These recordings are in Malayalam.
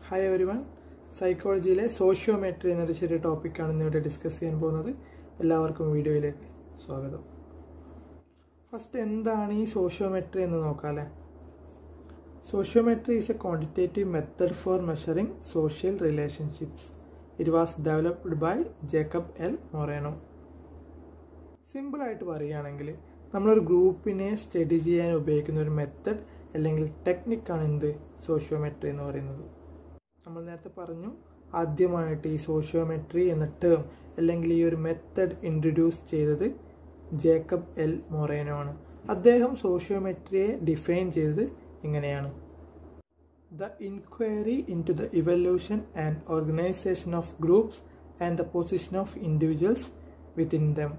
ഹായ് എവരി വൺ സൈക്കോളജിയിലെ സോഷ്യോമെട്രി എന്നൊരു ചെറിയ ടോപ്പിക്കാണ് ഇന്നിവിടെ ഡിസ്കസ് ചെയ്യാൻ പോകുന്നത് എല്ലാവർക്കും വീഡിയോയിലേക്ക് സ്വാഗതം ഫസ്റ്റ് എന്താണ് ഈ സോഷ്യോമെട്രി എന്ന് നോക്കാം അല്ലേ sociometry is a quantitative method for measuring social relationships it was developed by Jacob L Moreno സിമ്പിളായിട്ട് പറയുകയാണെങ്കിൽ നമ്മളൊരു ഗ്രൂപ്പിനെ സ്റ്റഡി ചെയ്യാൻ ഉപയോഗിക്കുന്ന ഒരു മെത്തഡ് അല്ലെങ്കിൽ ടെക്നിക്കാണ് എന്ത് സോഷ്യോമെട്രി എന്ന് പറയുന്നത് നമ്മൾ നേരത്തെ പറഞ്ഞു ആദ്യമായിട്ട് ഈ സോഷ്യോമെട്രി എന്ന ടേം അല്ലെങ്കിൽ ഈ ഒരു മെത്തഡ് ഇൻട്രൊഡ്യൂസ് ചെയ്തത് ജേക്കബ് എൽ മൊറേനോ ആണ് അദ്ദേഹം സോഷ്യോമെട്രിയെ ഡിഫൈൻ ചെയ്തത് ഇങ്ങനെയാണ് the inquiry into the evolution and organisation of groups and the position of individuals within them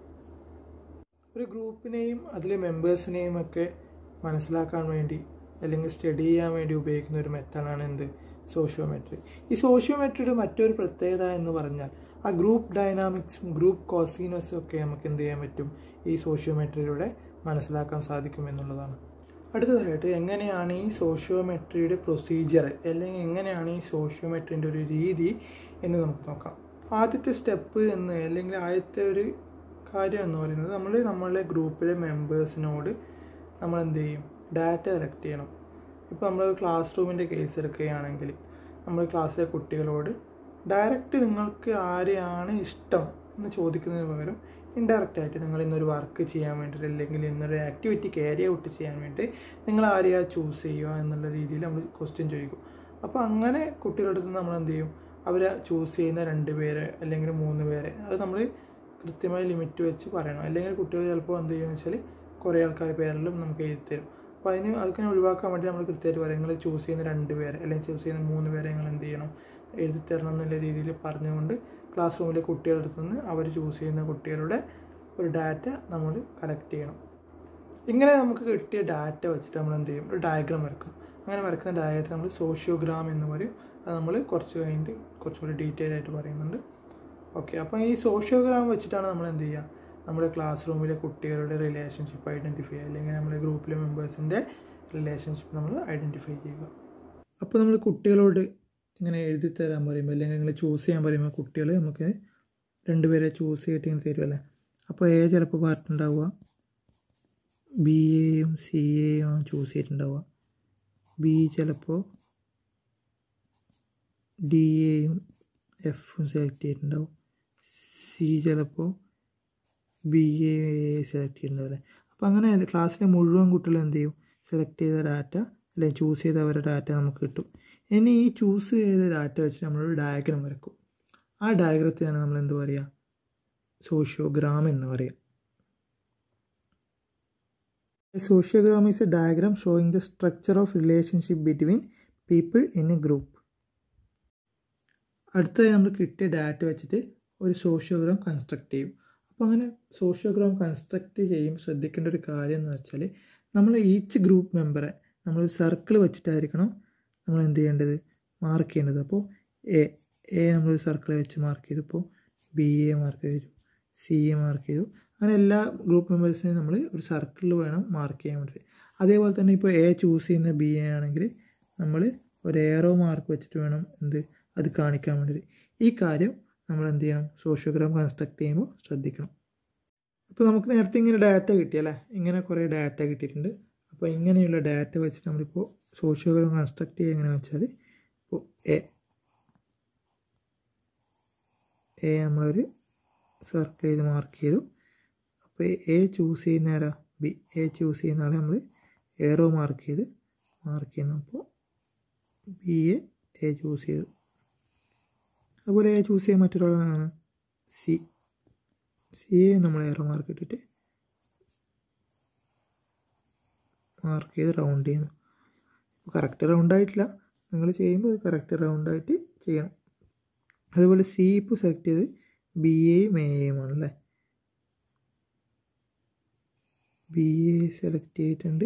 ഒരു ഗ്രൂപ്പിനെയും അതിലെ മെമ്പേഴ്സിനെയും ഒക്കെ മനസ്സിലാക്കാൻ വേണ്ടി അല്ലെങ്കിൽ സ്റ്റഡി ചെയ്യാൻ വേണ്ടി ഉപയോഗിക്കുന്ന ഒരു മെത്തഡാണ് എന്ത് സോഷ്യോമെട്രി ഈ സോഷ്യോമെട്രിയുടെ മറ്റൊരു പ്രത്യേകത എന്ന് പറഞ്ഞാൽ ആ ഗ്രൂപ്പ് ഡൈനാമിക്സും ഗ്രൂപ്പ് കോസീനസും ഒക്കെ നമുക്ക് എന്ത് ചെയ്യാൻ പറ്റും ഈ സോഷ്യോമെട്രിയിലൂടെ മനസ്സിലാക്കാൻ സാധിക്കും എന്നുള്ളതാണ് അടുത്തതായിട്ട് എങ്ങനെയാണ് ഈ സോഷ്യോമെട്രിയുടെ പ്രൊസീജിയർ അല്ലെങ്കിൽ എങ്ങനെയാണ് ഈ സോഷ്യോമെട്രിൻ്റെ ഒരു രീതി എന്ന് നമുക്ക് നോക്കാം ആദ്യത്തെ സ്റ്റെപ്പ് എന്ന് അല്ലെങ്കിൽ ആദ്യത്തെ ഒരു കാര്യം എന്ന് പറയുന്നത് നമ്മൾ നമ്മളുടെ ഗ്രൂപ്പിലെ മെമ്പേഴ്സിനോട് നമ്മൾ എന്ത് ചെയ്യും ഡാറ്റ കളക്ട് ചെയ്യണം ഇപ്പോൾ നമ്മൾ ക്ലാസ് റൂമിൻ്റെ കേസ് എടുക്കുകയാണെങ്കിൽ നമ്മൾ ക്ലാസ്സിലെ കുട്ടികളോട് ഡയറക്റ്റ് നിങ്ങൾക്ക് ആരെയാണ് ഇഷ്ടം എന്ന് ചോദിക്കുന്നതിന് പകരം ഇൻഡയറക്റ്റ് ആയിട്ട് നിങ്ങൾ ഇന്നൊരു വർക്ക് ചെയ്യാൻ വേണ്ടിയിട്ട് അല്ലെങ്കിൽ ഇന്നൊരു ആക്ടിവിറ്റി ക്യാരി ഔട്ട് ചെയ്യാൻ വേണ്ടി നിങ്ങൾ ആരെയാണ് ചൂസ് ചെയ്യുക എന്നുള്ള രീതിയിൽ നമ്മൾ ക്വസ്റ്റ്യൻ ചോദിക്കും അപ്പോൾ അങ്ങനെ കുട്ടികളുടെ അടുത്ത് നമ്മൾ എന്ത് ചെയ്യും അവർ ചൂസ് ചെയ്യുന്ന രണ്ട് പേര് അല്ലെങ്കിൽ മൂന്ന് പേരെ അത് നമ്മൾ കൃത്യമായി ലിമിറ്റ് വെച്ച് പറയണം അല്ലെങ്കിൽ കുട്ടികൾ ചിലപ്പോൾ എന്ത് ചെയ്യുമെന്ന് വെച്ചാൽ കുറേ ആൾക്കാർ പേരിലും നമുക്ക് എഴുതി തരും അപ്പോൾ അതിന് അതൊക്കെ ഒഴിവാക്കാൻ വേണ്ടി നമ്മൾ കൃത്യമായിട്ട് പറയും നിങ്ങൾ ചൂസ് ചെയ്യുന്ന രണ്ട് പേരെ അല്ലെങ്കിൽ ചൂസ് ചെയ്യുന്ന മൂന്ന് പേരെ നിങ്ങൾ എന്ത് ചെയ്യണം എഴുതി തരണം എന്നുള്ള രീതിയിൽ പറഞ്ഞുകൊണ്ട് ക്ലാസ് റൂമിലെ കുട്ടികളുടെ അടുത്ത് നിന്ന് അവർ ചൂസ് ചെയ്യുന്ന കുട്ടികളുടെ ഒരു ഡാറ്റ നമ്മൾ കളക്ട് ചെയ്യണം ഇങ്ങനെ നമുക്ക് കിട്ടിയ ഡാറ്റ വെച്ചിട്ട് നമ്മൾ എന്ത് ചെയ്യും ഒരു ഡയഗ്രാം വരക്കും അങ്ങനെ വരക്കുന്ന ഡയഗ്രത്തിൽ നമ്മൾ സോഷ്യോഗ്രാം എന്ന് പറയും അത് നമ്മൾ കുറച്ച് കഴിഞ്ഞിട്ട് കുറച്ചുകൂടി ഡീറ്റെയിൽ ആയിട്ട് പറയുന്നുണ്ട് ഓക്കെ അപ്പോൾ ഈ സോഷ്യോഗ്രാം വെച്ചിട്ടാണ് നമ്മൾ എന്ത് ചെയ്യുക നമ്മുടെ ക്ലാസ് റൂമിലെ കുട്ടികളുടെ റിലേഷൻഷിപ്പ് ഐഡൻറ്റിഫൈ ചെയ്യുക അല്ലെങ്കിൽ നമ്മുടെ ഗ്രൂപ്പിലെ മെമ്പേഴ്സിൻ്റെ റിലേഷൻഷിപ്പ് നമ്മൾ ഐഡൻറ്റിഫൈ ചെയ്യുക അപ്പോൾ നമ്മൾ കുട്ടികളോട് ഇങ്ങനെ എഴുതി തരാൻ പറയുമ്പോൾ അല്ലെങ്കിൽ നിങ്ങൾ ചൂസ് ചെയ്യാൻ പറയുമ്പോൾ കുട്ടികൾ നമുക്ക് രണ്ടുപേരെ ചൂസ് ചെയ്തിട്ട് ഇങ്ങനെ തരുമല്ലേ അപ്പോൾ എ ചിലപ്പോൾ പറഞ്ഞിട്ടുണ്ടാവുക ബി എയും സി എയും ആണ് ചൂസ് ചെയ്തിട്ടുണ്ടാവുക ബി ചിലപ്പോൾ ഡി എയും എഫും സെലക്ട് ചെയ്തിട്ടുണ്ടാവും സി ചിലപ്പോൾ ബി എ സെലക്ട് ചെയ്തിട്ടുണ്ടാവും അല്ലേ അപ്പോൾ അങ്ങനെ ക്ലാസ്സിലെ മുഴുവൻ കുട്ടികളും എന്ത് ചെയ്യും സെലക്ട് ചെയ്ത ഡാറ്റ അല്ലെങ്കിൽ ചൂസ് ചെയ്ത അവരുടെ ഡാറ്റ നമുക്ക് കിട്ടും ഇനി ഈ ചൂസ് ചെയ്ത ഡാറ്റ വെച്ച് നമ്മളൊരു ഡയഗ്രാം വരക്കും ആ ഡയഗ്രത്തിനാണ് നമ്മൾ എന്ത് പറയുക സോഷ്യോഗ്രാം എന്ന് പറയുക sociogram is a diagram showing the structure of relationship between people in a group അടുത്തതായി നമ്മൾ കിട്ടിയ ഡാറ്റ വെച്ചിട്ട് ഒരു സോഷ്യോഗ്രാം കൺസ്ട്രക്ട് ചെയ്യും അപ്പോൾ അങ്ങനെ സോഷ്യോഗ്രാം കൺസ്ട്രക്ട് ചെയ്യും ശ്രദ്ധിക്കേണ്ട ഒരു കാര്യം എന്ന് വെച്ചാൽ നമ്മൾ ഈച്ച് ഗ്രൂപ്പ് മെമ്പറെ നമ്മൾ സർക്കിൾ വെച്ചിട്ടായിരിക്കണം നമ്മൾ എന്ത് ചെയ്യേണ്ടത് മാർക്ക് ചെയ്യേണ്ടത് അപ്പോൾ എ എ നമ്മൾ സർക്കിൾ വെച്ച് മാർക്ക് ചെയ്തു ഇപ്പോൾ ബി എ മാർക്ക് ചെയ്തു സി എ മാർക്ക് ചെയ്തു അങ്ങനെ എല്ലാ ഗ്രൂപ്പ് മെമ്പേഴ്സിനെയും നമ്മൾ ഒരു സർക്കിളിൽ വേണം മാർക്ക് ചെയ്യാൻ വേണ്ടി അതേപോലെ തന്നെ ഇപ്പോൾ എ ചൂസ് ചെയ്യുന്ന ബി എ ആണെങ്കിൽ നമ്മൾ ഒരു ഏറോ മാർക്ക് വെച്ചിട്ട് വേണം എന്ത് അത് കാണിക്കാൻ വേണ്ടിയിട്ട് ഈ കാര്യം നമ്മൾ എന്ത് ചെയ്യണം സോഷ്യോഗ്രാം കൺസ്ട്രക്ട് ചെയ്യുമ്പോൾ ശ്രദ്ധിക്കണം അപ്പോൾ നമുക്ക് നേരത്തെ ഇങ്ങനെ ഡാറ്റ കിട്ടിയല്ലേ ഇങ്ങനെ കുറേ ഡാറ്റ കിട്ടിയിട്ടുണ്ട് അപ്പോൾ ഇങ്ങനെയുള്ള ഡാറ്റ വെച്ചിട്ട് നമ്മളിപ്പോൾ സോഷ്യോഗ്രാം കൺസ്ട്രക്ട് ചെയ്യുക എങ്ങനെയാണെന്ന് വെച്ചാൽ ഇപ്പോൾ എ എ നമ്മളൊരു സർക്കിൾ ചെയ്ത് മാർക്ക് ചെയ്തു അപ്പോൾ എ ചൂസ് ചെയ്യുന്ന ആരാ ബി എ ചൂസ് ചെയ്യുന്ന ആളെ നമ്മൾ ഏറോ മാർക്ക് ചെയ്ത് മാർക്ക് ചെയ്യുന്നു അപ്പോൾ ബി എ എ ചൂസ് ചെയ്തു അതുപോലെ എ ചൂസ് ചെയ്യാൻ മറ്റൊരാളാണ് സി സി എ നമ്മൾ ഏറോ മാർക്ക് ഇട്ടിട്ട് മാർക്ക് ചെയ്ത് റൗണ്ട് ചെയ്യുന്നു കറക്റ്റ് റൗണ്ട് ആയിട്ടില്ല നിങ്ങൾ ചെയ്യുമ്പോൾ കറക്റ്റ് റൗണ്ട് ആയിട്ട് ചെയ്യണം അതുപോലെ സി ഇപ്പോൾ സെലക്ട് ചെയ്ത് ബി എയും എയും ആണല്ലേ ബി എ സെലക്ട് ചെയ്തിട്ടുണ്ട്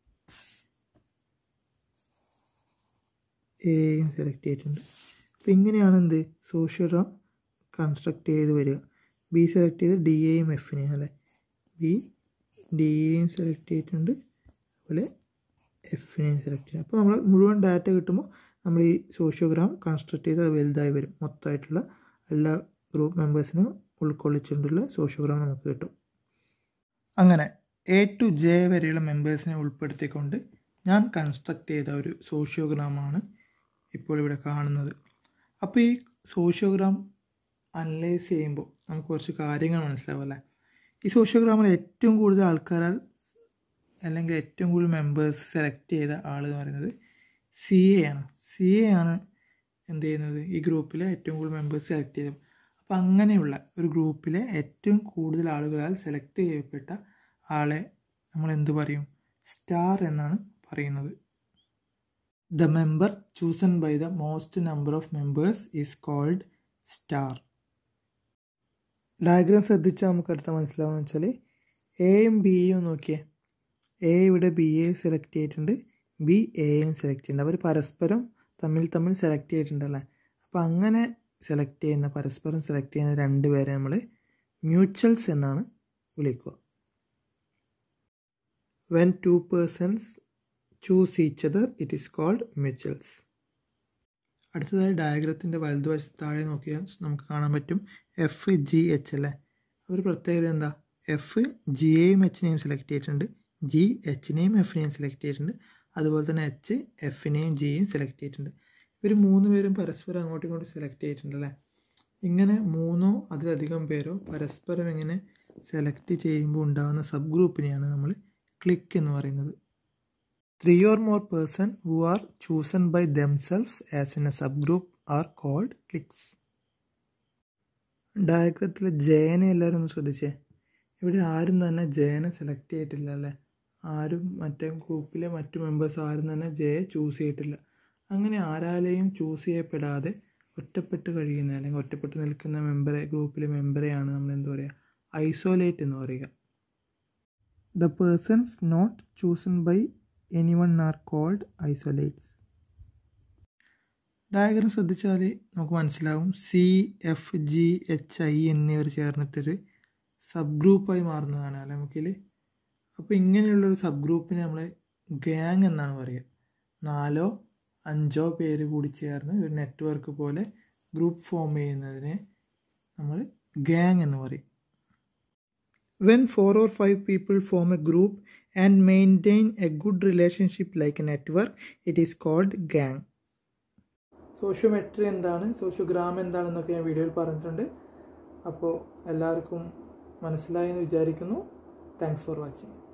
എയും സെലക്ട് ചെയ്തിട്ടുണ്ട് അപ്പോൾ ഇങ്ങനെയാണ് എന്ത് സോഷ്യോഗ്രാം കൺസ്ട്രക്ട് ചെയ്ത് വരിക ബി സെലക്ട് ചെയ്ത് ഡി എയും എഫിനെയും അല്ലേ ബി ഡി എയും സെലക്ട് ചെയ്തിട്ടുണ്ട് അതുപോലെ എഫിനെയും സെലക്ട് ചെയ്യുക അപ്പോൾ നമ്മൾ മുഴുവൻ ഡാറ്റ കിട്ടുമ്പോൾ നമ്മൾ ഈ സോഷ്യോഗ്രാം കൺസ്ട്രക്ട് ചെയ്ത് അത് വലുതായി വരും മൊത്തമായിട്ടുള്ള എല്ലാ ഗ്രൂപ്പ് മെമ്പേഴ്സിനും ഉൾക്കൊള്ളിച്ചുകൊണ്ടുള്ള സോഷ്യോഗ്രാം നമുക്ക് കിട്ടും അങ്ങനെ എ ടു ജെ വരെയുള്ള മെമ്പേഴ്സിനെ ഉൾപ്പെടുത്തിക്കൊണ്ട് ഞാൻ കൺസ്ട്രക്ട് ചെയ്ത ഒരു സോഷ്യോഗ്രാമാണ് ഇപ്പോൾ ഇവിടെ കാണുന്നത് അപ്പോൾ ഈ സോഷ്യോഗ്രാം അനലൈസ് ചെയ്യുമ്പോൾ നമുക്ക് കുറച്ച് കാര്യങ്ങൾ മനസ്സിലാവും അല്ലേ ഈ സോഷ്യോഗ്രാമിൽ ഏറ്റവും കൂടുതൽ ആൾക്കാരാൽ അല്ലെങ്കിൽ ഏറ്റവും കൂടുതൽ മെമ്പേഴ്സ് സെലക്ട് ചെയ്ത ആൾ എന്ന് പറയുന്നത് സി എ ആണ് സി എ ആണ് എന്ത് ചെയ്യുന്നത് ഈ ഗ്രൂപ്പിലെ ഏറ്റവും കൂടുതൽ മെമ്പേഴ്സ് സെലക്ട് ചെയ്തത് അപ്പോൾ അങ്ങനെയുള്ള ഒരു ഗ്രൂപ്പിലെ ഏറ്റവും കൂടുതൽ ആളുകളാൽ സെലക്ട് ചെയ്യപ്പെട്ട ആളെ നമ്മൾ എന്ത് പറയും സ്റ്റാർ എന്നാണ് പറയുന്നത് the member chosen by the most number of members is called star diagram ശ്രദ്ധിച്ചാൽ നമുക്ക് അടുത്ത മനസ്സിലാവുന്ന വെച്ചാൽ എയും ബിയും നോക്കിയേ എ ഇവിടെ ബി എ സെലക്ട് ചെയ്തിട്ടുണ്ട് ബി എയും സെലക്ട് ചെയ്യുന്നുണ്ട് അവർ പരസ്പരം തമ്മിൽ തമ്മിൽ സെലക്ട് ചെയ്തിട്ടുണ്ടല്ലേ അപ്പോൾ അങ്ങനെ സെലക്ട് ചെയ്യുന്ന പരസ്പരം സെലക്ട് ചെയ്യുന്ന രണ്ട് പേരെ നമ്മൾ മ്യൂച്വൽസ് എന്നാണ് വിളിക്കുക when two persons choose each other it is called mutuals അടുത്തതായി ഡയഗ്രത്തിൻ്റെ വലതുവശത്ത് താഴെ നോക്കിയാൽ നമുക്ക് കാണാൻ പറ്റും എഫ് ജി എച്ച് അല്ലേ ഒരു പ്രത്യേകത എന്താ എഫ് ജിയെയും എച്ചിനെയും സെലക്ട് ചെയ്തിട്ടുണ്ട് ജി എച്ചിനെയും എഫിനെയും സെലക്ട് ചെയ്തിട്ടുണ്ട് അതുപോലെ തന്നെ എച്ച് എഫിനെയും ജിയെയും സെലക്ട് ചെയ്തിട്ടുണ്ട് ഇവർ മൂന്ന് പേരും പരസ്പരം അങ്ങോട്ടും ഇങ്ങോട്ടും സെലക്ട് ചെയ്തിട്ടുണ്ട് അല്ലേ ഇങ്ങനെ മൂന്നോ അതിലധികം പേരോ പരസ്പരം ഇങ്ങനെ സെലക്ട് ചെയ്യുമ്പോൾ ഉണ്ടാകുന്ന സബ് ഗ്രൂപ്പിനെയാണ് നമ്മൾ ക്ലിക്ക് എന്ന് പറയുന്നത് three or more person who are chosen by themselves as in a sub group are called cliques ഡയഗ്രത്തിലെ ജയനെ എല്ലാവരും ഒന്ന് ശ്രദ്ധിച്ചേ ഇവിടെ ആരും തന്നെ ജയനെ സെലക്ട് ചെയ്തിട്ടില്ല അല്ലേ ആരും മറ്റേ ഗ്രൂപ്പിലെ മറ്റു മെമ്പേഴ്സ് ആരും തന്നെ ജയെ ചൂസ് ചെയ്തിട്ടില്ല അങ്ങനെ ആരാലെയും ചൂസ് ചെയ്യപ്പെടാതെ ഒറ്റപ്പെട്ട് കഴിയുന്ന അല്ലെങ്കിൽ ഒറ്റപ്പെട്ട് നിൽക്കുന്ന മെമ്പറെ ഗ്രൂപ്പിലെ മെമ്പറെയാണ് നമ്മൾ എന്താ പറയുക ഐസോലേറ്റ് എന്ന് പറയുക the persons not chosen by any one are called isolates diagram ശ്രദ്ധിച്ചാൽ നമുക്ക് മനസ്സിലാവും C F G H I എന്നിവർ ചേർന്നിട്ടൊരു സബ് ഗ്രൂപ്പായി മാറുന്നതാണ് അല്ലെ നമുക്കിൽ അപ്പോൾ ഇങ്ങനെയുള്ളൊരു സബ് ഗ്രൂപ്പിനെ നമ്മൾ ഗ്യാങ് എന്നാണ് പറയുക നാലോ അഞ്ചോ പേര് കൂടി ചേർന്ന് ഒരു നെറ്റ്വർക്ക് പോലെ ഗ്രൂപ്പ് ഫോം ചെയ്യുന്നതിനെ നമ്മൾ ഗ്യാങ് എന്ന് പറയും When four or five people form a group and maintain a good relationship like a network, it is called gang. Sociometry എന്താണ് സോഷ്യോഗ്രാം എന്താണെന്നൊക്കെ ഞാൻ വീഡിയോയിൽ പറഞ്ഞിട്ടുണ്ട് അപ്പോൾ എല്ലാവർക്കും മനസ്സിലായെന്ന് വിചാരിക്കുന്നു താങ്ക്സ് ഫോർ വാച്ചിങ്